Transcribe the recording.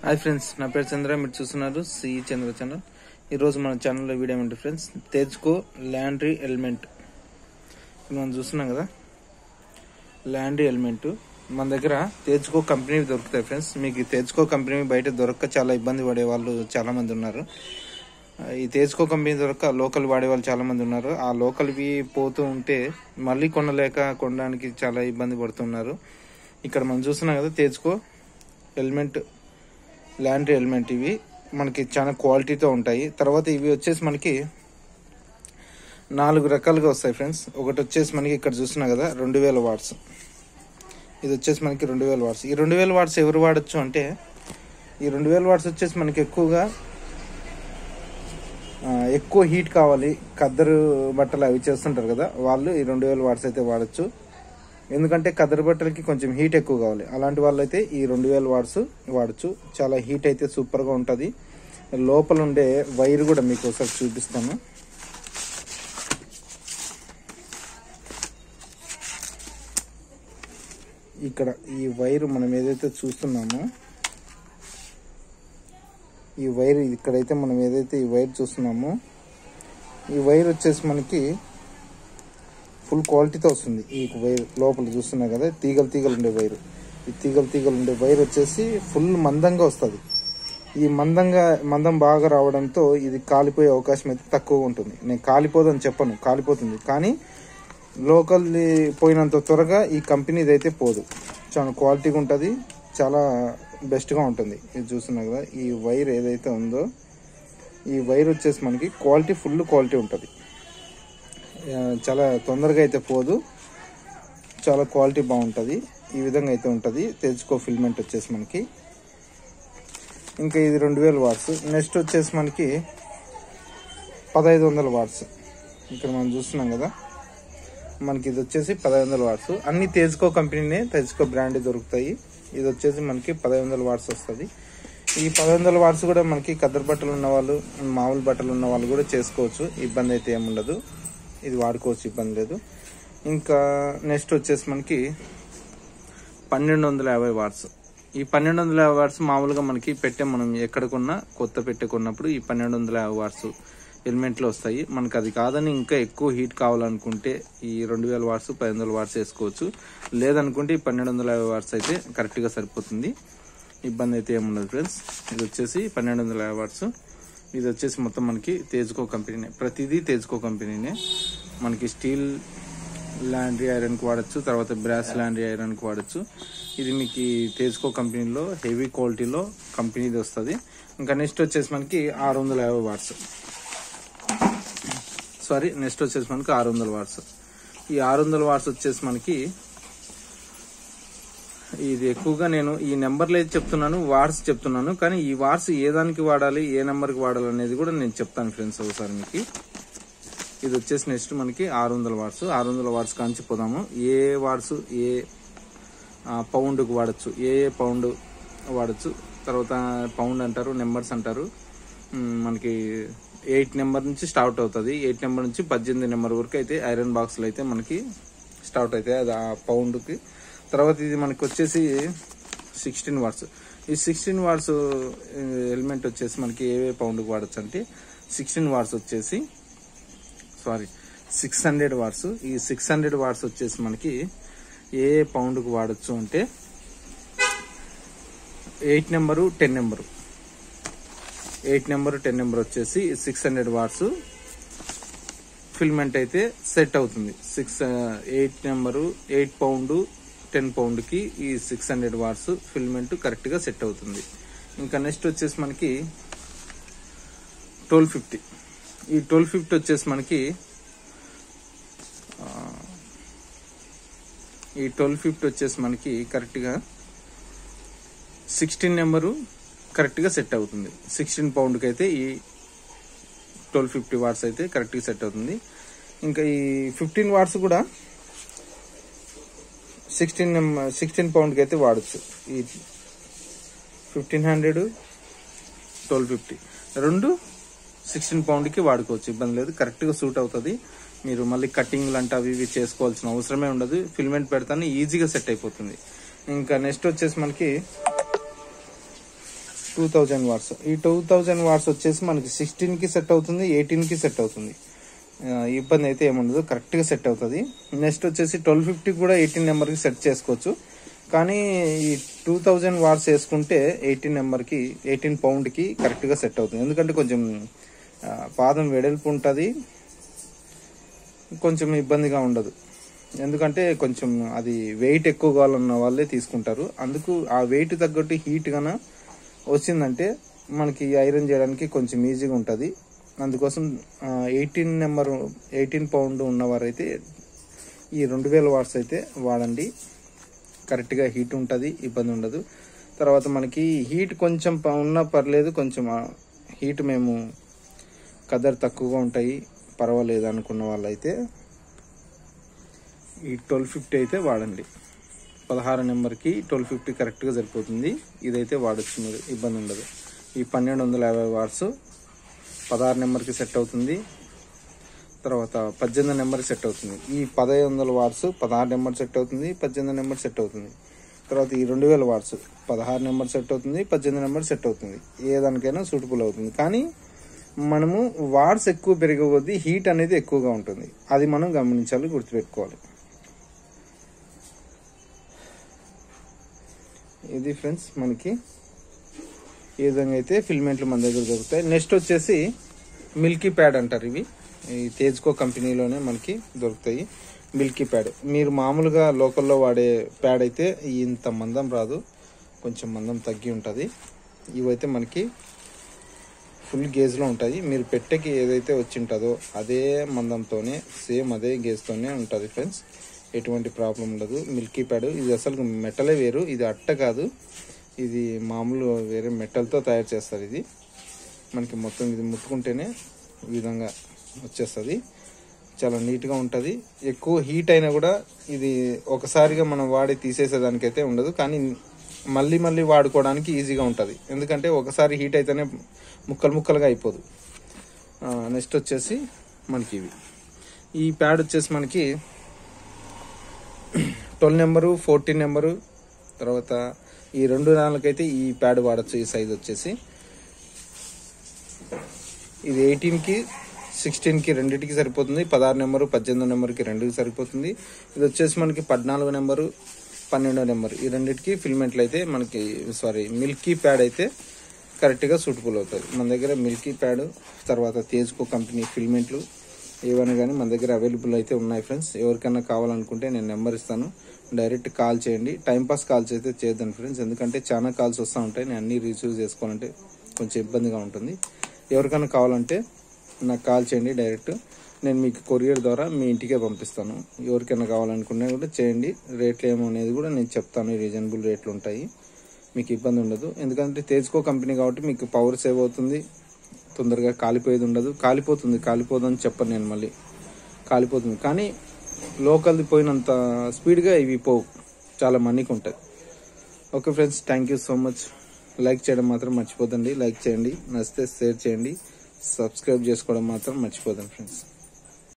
hi friends నా పేరు చంద్ర మీరు చూస్తున్నారు సిఈ చంద్ర ఛానల్ ఈరోజు మన ఛానల్లో వీడియో ఏమంటే ఫ్రెండ్స్ తేజ్కో ల్యాండ్రీ ఎలిమెంట్ ఇప్పుడు మనం చూస్తున్నాం కదా ల్యాండ్రీ ఎలిమెంట్ మన దగ్గర తేజ్కో కంపెనీ దొరుకుతాయి ఫ్రెండ్స్ మీకు ఈ తేజ్కో కంపెనీ బయట దొరక్క చాలా ఇబ్బంది పడే వాళ్ళు చాలా మంది ఉన్నారు ఈ తేజ్కో కంపెనీ దొరక్క లోకల్ వాడే వాళ్ళు చాలా మంది ఉన్నారు ఆ లోకల్వి పోతూ ఉంటే మళ్ళీ కొనలేక కొనడానికి చాలా ఇబ్బంది పడుతున్నారు ఇక్కడ మనం చూస్తున్నాం కదా తేజ్కో ఎలిమెంట్ ల్యాండ్రీ ఎలిమెంట్ ఇవి మనకి చాలా క్వాలిటీతో ఉంటాయి తర్వాత ఇవి వచ్చేసి మనకి నాలుగు రకాలుగా వస్తాయి ఫ్రెండ్స్ ఒకటి వచ్చేసి మనకి ఇక్కడ చూస్తున్నా కదా రెండు వేల వాట్స్ ఇది వచ్చేసి మనకి రెండు వేల వాట్స్ ఈ రెండు వేల వాట్స్ ఎవరు వాడచ్చు అంటే ఈ రెండు వేల వాట్స్ వచ్చేసి మనకి ఎక్కువగా ఆ, ఎక్కువ హీట్ కావాలి కద్దరు బట్టలు అవి చేస్తుంటారు కదా వాళ్ళు ఈ రెండు వేల వాట్స్ అయితే వాడచ్చు ఎందుకంటే కదర్ బట్టలకి కొంచెం హీట్ ఎక్కువ కావాలి అలాంటి వాళ్ళైతే ఈ రెండు వేల వాట్స్ వాడచ్చు చాలా హీట్ అయితే సూపర్గా ఉంటుంది లోపల ఉండే వైర్ కూడా మీకు ఒకసారి చూపిస్తాను ఇక్కడ ఈ వైర్ మనం ఏదైతే చూస్తున్నామో ఈ వైర్ ఇక్కడైతే మనం ఏదైతే ఈ వైర్ చూస్తున్నామో ఈ వైర్ వచ్చేసి మనకి ఫుల్ క్వాలిటీతో వస్తుంది ఈ వైర్ లోపల చూస్తున్నా కదా తీగలు తీగలు ఉండే వైర్ ఈ తీగలు తీగలు ఉండే వైర్ వచ్చేసి ఫుల్ మందంగా వస్తుంది ఈ మందంగా మందం బాగా రావడంతో ఇది కాలిపోయే అవకాశం అయితే తక్కువ ఉంటుంది నేను కాలిపోదని చెప్పను కాలిపోతుంది కానీ లోకల్ పోయినంత త్వరగా ఈ కంపెనీది అయితే పోదు చాలా క్వాలిటీగా ఉంటుంది చాలా బెస్ట్గా ఉంటుంది ఇది చూస్తున్నా కదా ఈ వైర్ ఏదైతే ఉందో ఈ వైర్ వచ్చేసి మనకి క్వాలిటీ ఫుల్ క్వాలిటీ ఉంటుంది ఆ, చాలా తొందరగా అయితే పోదు చాలా క్వాలిటీ బాగుంటుంది ఈ విధంగా అయితే ఉంటుంది తెచ్చుకో ఫిల్మెంట్ వచ్చేసి మనకి ఇంకా ఇది రెండు వేల వాట్స్ నెక్స్ట్ వచ్చేసి మనకి పదహైదు వందల వాట్స్ ఇక్కడ మనం చూస్తున్నాం కదా మనకి ఇది వచ్చేసి పదహైదు వందల వాట్స్ అన్ని తేజ్కో కంపెనీనే తేజ్కో బ్రాండ్ దొరుకుతాయి ఇది వచ్చేసి మనకి పదహైదు వందల వాట్స్ వస్తుంది ఈ పదహైదు వందల వాట్స్ కూడా మనకి కద్దరు బట్టలు ఉన్న వాళ్ళు మామూలు బట్టలు ఉన్న వాళ్ళు కూడా చేసుకోవచ్చు ఇబ్బంది అయితే ఏముండదు ఇది వాడుకోవచ్చు ఇబ్బంది లేదు ఇంకా నెక్స్ట్ వచ్చేసి మనకి పన్నెండు వందల యాభై వాట్స్ ఈ పన్నెండు వందల యాభై వాట్స్ మామూలుగా మనకి పెట్టే మనం ఎక్కడ కొన్నా కొత్త పెట్టె కొన్నప్పుడు ఈ పన్నెండు వందల యాభై వాట్స్ ఎలిమెంట్లు వస్తాయి మనకు అది కాదని ఇంకా ఎక్కువ హీట్ కావాలనుకుంటే ఈ రెండు వేల వాట్స్ పది వందల వాట్స్ వేసుకోవచ్చు లేదనుకుంటే ఈ పన్నెండు వందల యాభై వాట్స్ అయితే కరెక్ట్గా సరిపోతుంది ఇబ్బంది అయితే ఏముండదు ఫ్రెండ్స్ ఇది వచ్చేసి పన్నెండు వందల యాభై వాట్స్ ఇది వచ్చేసి మొత్తం మనకి తేజ్కో కంపెనీనే ప్రతిదీ తేజ్కో కంపెనీనే మనకి స్టీల్ ల్యాండ్రీ ఐరన్కి వాడచ్చు తర్వాత బ్రాస్ ల్యాండ్రీ ఐరన్కి వాడచ్చు ఇది మీకు ఈ తేజ్కో కంపెనీలో హెవీ క్వాలిటీలో కంపెనీది వస్తుంది ఇంకా నెక్స్ట్ వచ్చేసి మనకి ఆరు వందల యాభై వాట్స్ సారీ నెక్స్ట్ వచ్చేసి మనకి ఆరు వందల వాట్స్ ఈ ఆరు వందల వాట్స్ వచ్చేసి మనకి ఇది ఎక్కువగా నేను ఈ నెంబర్లు అయితే చెప్తున్నాను వాట్స్ చెప్తున్నాను కానీ ఈ వాట్స్ ఏ దానికి వాడాలి ఏ నెంబర్కి వాడాలి అనేది కూడా నేను చెప్తాను ఫ్రెండ్స్ ఒకసారి మీకు ఇది వచ్చేసి నెక్స్ట్ మనకి ఆరు వందల వాట్స్ ఆరు వందల వాట్స్ కాంచి పోదాము ఏ వాట్స్ ఏ ఆ, పౌండ్కి వాడచ్చు ఏ ఏ పౌండ్ వాడచ్చు తర్వాత పౌండ్ అంటారు నెంబర్స్ అంటారు మ్, మనకి ఎయిట్ నెంబర్ నుంచి స్టార్ట్ అవుతుంది ఎయిట్ నెంబర్ నుంచి పద్దెనిమిది నెంబర్ వరకు అయితే ఐరన్ బాక్స్లు అయితే మనకి స్టార్ట్ అవుతాయి అది ఆ పౌండ్కి తర్వాత ఇది మనకి వచ్చేసి సిక్స్టీన్ వాట్స్ ఈ సిక్స్టీన్ వాట్స్ ఎలిమెంట్ వచ్చేసి మనకి ఏ పౌండ్కి వాడచ్చు అంటే సిక్స్టీన్ వాట్స్ వచ్చేసి సారీ సిక్స్ హండ్రెడ్ వాట్స్ ఈ సిక్స్ హండ్రెడ్ వాట్స్ వచ్చేసి మనకి ఏ ఏ పౌండ్కి వాడచ్చు అంటే eight number ten number eight number ten number వచ్చేసి సిక్స్ హండ్రెడ్ వాట్స్ ఫిల్మెంట్ అయితే సెట్ అవుతుంది six eight number eight pound ten పౌండ్కి ఈ సిక్స్ హండ్రెడ్ వాట్స్ ఫిల్మెంట్ కరెక్ట్గా సెట్ అవుతుంది ఇంకా నెక్స్ట్ వచ్చేసి మనకి ట్వెల్వ్ ఫిఫ్టీ ఈ ట్వెల్వ్ ఫిఫ్టీ వచ్చేసి మనకి ఆ, ఈ ట్వెల్వ్ ఫిఫ్టీ వచ్చేసి మనకి కరెక్ట్గా సిక్స్టీన్ నెంబరు కరెక్ట్గా సెట్ అవుతుంది సిక్స్టీన్ పౌండ్కి అయితే ఈ ట్వెల్వ్ ఫిఫ్టీ వాట్స్ అయితే కరెక్ట్గా సెట్ అవుతుంది ఇంకా ఈ ఫిఫ్టీన్ వాట్స్ కూడా సిక్స్టీన్ సిక్స్టీన్ పౌండ్కి అయితే వాడచ్చు ఈ ఫిఫ్టీన్ హండ్రెడ్ ట్వెల్వ్ ఫిఫ్టీ రెండు సిక్స్టీన్ పౌండ్కి వాడుకోవచ్చు ఇబ్బంది లేదు కరెక్ట్గా సూట్ అవుతుంది మీరు మళ్ళీ కటింగ్లు అంటే అవి ఇవి చేసుకోవాల్సిన అవసరమే ఉండదు ఫిల్మెంట్ పెడతానే ఈజీగా సెట్ అయిపోతుంది ఇంకా నెక్స్ట్ వచ్చేసి మనకి టూ థౌజండ్ వాట్స్ ఈ టూ థౌజండ్ వాట్స్ వచ్చేసి మనకి సిక్స్టీన్కి సెట్ అవుతుంది ఎయిటీన్కి సెట్ అవుతుంది ఆ, ఇబ్బంది అయితే ఏముండదు కరెక్ట్గా సెట్ అవుతుంది నెక్స్ట్ వచ్చేసి ట్వెల్వ్ ఫిఫ్టీ కూడా ఎయిటీన్ నెంబర్కి సెట్ చేసుకోవచ్చు కానీ ఈ టూ థౌజండ్ వాట్స్ వేసుకుంటే ఎయిటీన్ నెంబర్కి ఎయిటీన్ పౌండ్కి కరెక్ట్గా సెట్ అవుతుంది ఎందుకంటే కొంచెం ఆ, పాదం వెడల్పు ఉంటుంది కొంచెం ఇబ్బందిగా ఉండదు ఎందుకంటే కొంచెం అది వెయిట్ ఎక్కువ కావాలన్న వాళ్ళే తీసుకుంటారు అందుకు ఆ వెయిట్ తగ్గట్టు హీట్ గాన వచ్చిందంటే మనకి ఐరన్ చేయడానికి కొంచెం ఈజీగా ఉంటుంది అందుకోసం ఎయిటీన్ నెంబర్ ఎయిటీన్ పౌండ్ ఉన్నవారైతే ఈ రెండు వేల వాట్స్ అయితే వాడండి కరెక్ట్గా హీట్ ఉంటుంది ఇబ్బంది ఉండదు తర్వాత మనకి హీట్ కొంచెం ప- ఉన్నా పర్లేదు కొంచెం ఆ హీట్ మేము కదర్ తక్కువగా ఉంటాయి పర్వాలేదు అనుకున్న వాళ్ళైతే ఈ ట్వెల్వ్ ఫిఫ్టీ అయితే వాడండి పదహారు నెంబర్కి ట్వెల్వ్ ఫిఫ్టీ కరెక్ట్గా సరిపోతుంది ఇదైతే వాడచ్చు మీరు ఇబ్బంది ఉండదు ఈ పన్నెండు వందల యాభై వాట్స్ పదహారు నెంబర్కి సెట్ అవుతుంది తర్వాత పద్దెనిమిది నెంబర్ సెట్ అవుతుంది ఈ పదహైదు వందల వాట్స్ పదహారు నెంబర్ సెట్ అవుతుంది పద్దెనిమిది నెంబర్ సెట్ అవుతుంది తర్వాత ఈ రెండు వేల వాట్స్ పదహారు నెంబర్ సెట్ అవుతుంది పద్దెనిమిది నెంబర్ సెట్ అవుతుంది ఏ దానికైనా సూటబుల్ అవుతుంది కానీ మనము వాట్స్ ఎక్కువ పెరిగే కొద్దీ హీట్ అనేది ఎక్కువగా ఉంటుంది అది మనం గమనించాలి గుర్తుపెట్టుకోవాలి ఇది ఫ్రెండ్స్ మనకి ఈ విధంగా అయితే ఫిల్మెంట్లు మన దగ్గర దొరుకుతాయి నెక్స్ట్ వచ్చేసి మిల్కీ ప్యాడ్ అంటారు ఇవి ఈ తేజ్కో కంపెనీలోనే మనకి దొరుకుతాయి మిల్కీ ప్యాడ్ మీరు మామూలుగా లోకల్లో వాడే ప్యాడ్ అయితే ఇంత మందం రాదు కొంచెం మందం తగ్గి ఉంటుంది ఇవైతే మనకి ఫుల్ గేజ్లో ఉంటాయి మీరు పెట్టెకి ఏదైతే వచ్చి ఉంటుందో అదే మందంతోనే సేమ్ అదే గేజ్తోనే ఉంటుంది ఫ్రెండ్స్ ఎటువంటి ప్రాబ్లం ఉండదు మిల్కీ ప్యాడ్ ఇది అసలు మెటలే వేరు ఇది అట్ట కాదు ఇది మామూలు వేరే మెటల్తో తయారు చేస్తారు ఇది మనకి మొత్తం ఇది ముట్టుకుంటేనే ఈ విధంగా వచ్చేస్తుంది చాలా నీట్గా ఉంటుంది ఎక్కువ హీట్ అయినా కూడా ఇది ఒకసారిగా మనం వాడి తీసేసేదానికైతే ఉండదు కానీ మళ్ళీ మళ్ళీ వాడుకోవడానికి ఈజీగా ఉంటుంది ఎందుకంటే ఒకసారి హీట్ అయితేనే ముక్కలు ముక్కలుగా అయిపోదు నెక్స్ట్ వచ్చేసి మనకి ఇవి ఈ ప్యాడ్ వచ్చేసి మనకి ట్వెల్వ్ నెంబరు ఫోర్టీన్ నెంబరు తర్వాత ఈ రెండు నెలలకైతే ఈ ప్యాడ్ వాడచ్చు ఈ సైజ్ వచ్చేసి ఇది ఎయిటీన్కి సిక్స్టీన్కి రెండింటికి సరిపోతుంది పదహారు నెంబరు పద్దెనిమిది నెంబర్కి రెండుకి సరిపోతుంది ఇది వచ్చేసి మనకి పద్నాలుగు నెంబరు పన్నెండో నెంబర్ ఈ రెండింటికి ఫిల్మెంట్లు అయితే మనకి సారీ మిల్కీ ప్యాడ్ అయితే కరెక్ట్గా సూటబుల్ అవుతుంది మన దగ్గర మిల్కీ ప్యాడ్ తర్వాత తేజ్కో కంపెనీ ఫిల్మెంట్లు ఏవైనా కానీ మన దగ్గర అవైలబుల్ అయితే ఉన్నాయి ఫ్రెండ్స్ ఎవరికైనా కావాలనుకుంటే నేను నెంబర్ ఇస్తాను డైరెక్ట్ కాల్ చేయండి టైంపాస్ కాల్స్ అయితే చేద్దాం ఫ్రెండ్స్ ఎందుకంటే చాలా కాల్స్ వస్తూ ఉంటాయి నేను అన్ని రిసీవ్ చేసుకోవాలంటే కొంచెం ఇబ్బందిగా ఉంటుంది ఎవరికైనా కావాలంటే నాకు కాల్ చేయండి డైరెక్ట్ నేను మీకు కొరియర్ ద్వారా మీ ఇంటికే పంపిస్తాను ఎవరికైనా కావాలనుకున్నా కూడా చేయండి రేట్లు ఏమో అనేది కూడా నేను చెప్తాను రీజనబుల్ రేట్లు ఉంటాయి మీకు ఇబ్బంది ఉండదు ఎందుకంటే తేజ్కో కంపెనీ కాబట్టి మీకు పవర్ సేవ్ అవుతుంది తొందరగా కాలిపోయేది ఉండదు కాలిపోతుంది కాలిపోదని చెప్పను నేను మళ్ళీ కాలిపోతుంది కానీ లోకల్ది పోయినంత స్పీడ్గా ఇవి పోవు చాలా మనీకి ఉంటాయి okay friends thank you so much like చేయడం మాత్రం మర్చిపోదండి లైక్ చేయండి నచ్చితే షేర్ చేయండి సబ్స్క్రైబ్ చేసుకోవడం మాత్రం మర్చిపోదండి ఫ్రెండ్స్